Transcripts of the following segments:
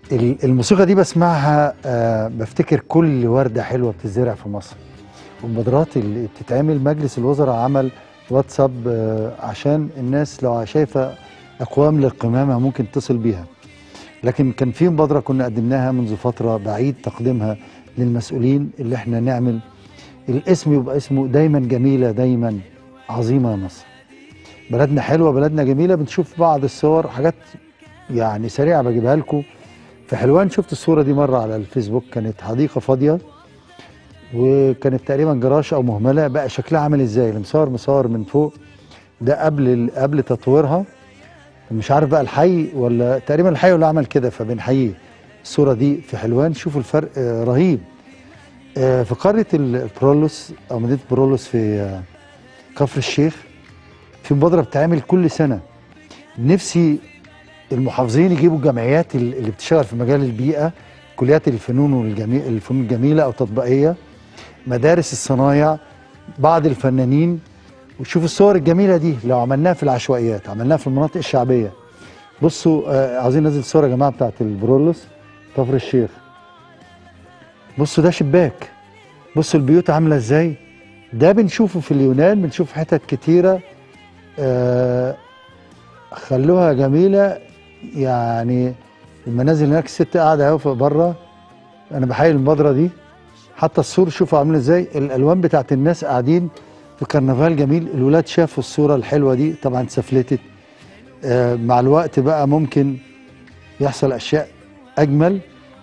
ال- الموسيقى دي بسمعها آه بفتكر كل وردة حلوة بتزرع في مصر والمبادرات اللي بتتعمل مجلس الوزراء عمل واتساب آه عشان الناس لو شايفة أقوام للقمامة ممكن تتصل بيها لكن كان في مبادرة كنا قدمناها منذ فترة بعيد تقديمها للمسؤولين اللي احنا نعمل الاسم يبقى اسمه دايما جميلة دايما عظيمة يا مصر بلدنا حلوة بلدنا جميلة بنشوف بعض الصور حاجات يعني سريعة بجيبها لكم في حلوان شفت الصورة دي مرة على الفيسبوك كانت حديقة فاضية وكانت تقريبا جراج أو مهملة بقى شكلها عامل ازاي المصور مصور من فوق ده قبل ال- قبل تطويرها مش عارف بقى الحي ولا تقريبا الحي اللي عمل كده فبنحييه الصورة دي في حلوان شوفوا الفرق آه، رهيب آه، في قرية ال- البرولوس أو مدينة برولوس في آه، كفر الشيخ في مبادرة بتتعمل كل سنة نفسي المحافظين يجيبوا الجمعيات ال- اللي بتشتغل في مجال البيئة كليات الفنون والجميع الفنون الجميلة أو تطبيقية مدارس الصنايع بعض الفنانين وشوفوا الصور الجميلة دي لو عملناها في العشوائيات عملناها في المناطق الشعبية بصوا آه عايزين ننزل الصورة يا جماعة بتاعت البرولوس كفر الشيخ بصوا ده شباك بصوا البيوت عاملة ازاي ده بنشوفه في اليونان بنشوف حتت كتيرة آه خلوها جميلة يعني المنازل هناك الست قاعدة اهو بره انا بحيي المبادرة دي حتى السور شوفوا عامله ازاي الالوان بتاعت الناس قاعدين في كرنفال جميل الولاد شافوا الصورة الحلوة دي طبعا سفلتت آه مع الوقت بقى ممكن يحصل اشياء اجمل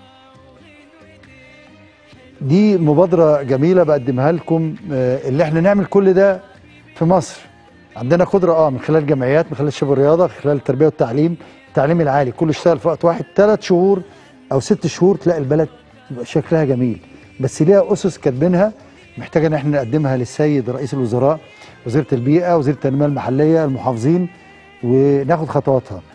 دي مبادرة جميلة بقدمها لكم آه، اللي احنا نعمل كل ده في مصر عندنا قدرة اه من خلال جمعيات من خلال شباب الرياضة من خلال التربية والتعليم التعليم العالي كله يشتغل في وقت واحد ثلاث شهور او ست شهور تلاقي البلد يبقى شكلها جميل بس ليها اسس كاتبينها محتاجة ان احنا نقدمها للسيد رئيس الوزراء وزيرة البيئة وزيرة التنمية المحلية المحافظين وناخد خطواتها